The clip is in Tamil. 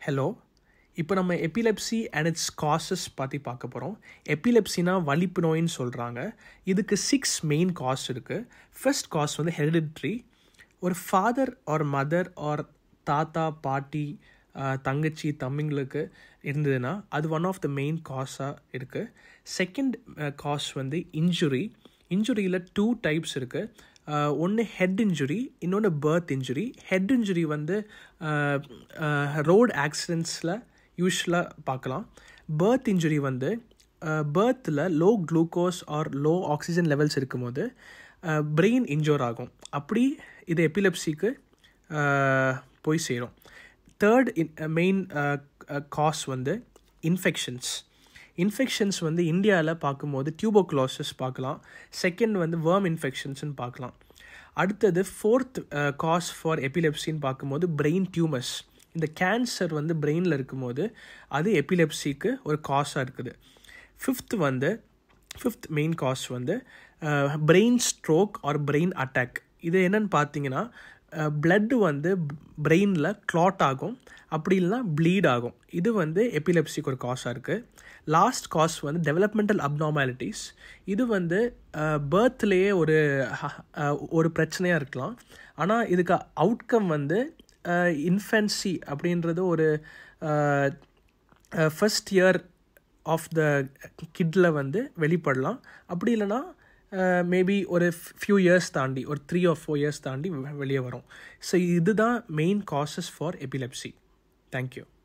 ஹலோ இப்போ நம்ம எபிலெப்சி அண்ட் இட்ஸ் காசஸ் பற்றி பார்க்க போகிறோம் எபிலெப்சினா வலிப்பு நோயின்னு சொல்கிறாங்க இதுக்கு சிக்ஸ் மெயின் காஸ் இருக்குது ஃபர்ஸ்ட் காஸ் வந்து ஹெரிடிட்ரி ஒரு ஃபாதர் ஆர் மதர் ஆர் தாத்தா பாட்டி ஆஹ், தங்கச்சி தம்பிங்களுக்கு இருந்ததுன்னா அது ஒன் ஆஃப் த மெயின் காஸாக இருக்குது செகண்ட் காஸ் வந்து இன்ஜுரி இன்ஜுரியில் டூ டைப்ஸ் இருக்குது ஒன்று ஹெட் இன்ஜுரி இன்னொன்று பர்த் இன்ஜுரி ஹெட் இன்ஜுரி வந்து ரோடு ஆக்சிடெண்ட்ஸில் யூஸ்வலாக பார்க்கலாம் பர்த் இன்ஜுரி வந்து பர்த்தில் low glucose or low oxygen levels இருக்கும்போது பிரெயின் இன்ஜோர் ஆகும் அப்படி இது எபிலெப்சிக்கு போய் சேரும் தேர்ட் மெயின் காஸ் வந்து இன்ஃபெக்ஷன்ஸ் இன்ஃபெக்ஷன்ஸ் வந்து இந்தியாவில் பார்க்கும்போது டியூபோக்ளோசஸ் பார்க்கலாம் செகண்ட் வந்து வேர்ம் இன்ஃபெக்ஷன்ஸ்னு பார்க்கலாம் அடுத்தது ஃபோர்த் காஸ் ஃபார் எபிலெப்சின்னு பார்க்கும்போது பிரெயின் டியூமர்ஸ் இந்த கேன்சர் வந்து பிரெயினில் இருக்கும்போது அது எபிலெப்சிக்கு ஒரு காஸாக இருக்குது ஃபிஃப்த் வந்து ஃபிஃப்த் மெயின் காஸ் வந்து brain stroke or brain attack இது என்னன்னு பார்த்தீங்கன்னா பிளட்டு வந்து பிரெயினில் கிளாட் ஆகும் அப்படி இல்லைனா ப்ளீட் ஆகும் இது வந்து எபிலெப்சிக்கு ஒரு காஸாக இருக்குது லாஸ்ட் காஸ் வந்து டெவலப்மெண்டல் அப்நார்மாலிட்டிஸ் இது வந்து பேர்த்லேயே ஒரு அஹ், ஒரு பிரச்சனையாக இருக்கலாம் ஆனால் இதுக்கு அவுட்கம் வந்து இன்ஃபென்சி அப்படின்றது ஒரு ஃபஸ்ட் இயர் ஆஃப் த கிட்டில் வந்து வெளிப்படலாம் அப்படி இல்லைன்னா மேபி ஒரு ஃபியூ இயர்ஸ் தாண்டி ஒரு த்ரீ ஆர் ஃபோர் இயர்ஸ் தாண்டி வெ- வெளியே வரும் ஸோ இதுதான் main causes for epilepsy thank you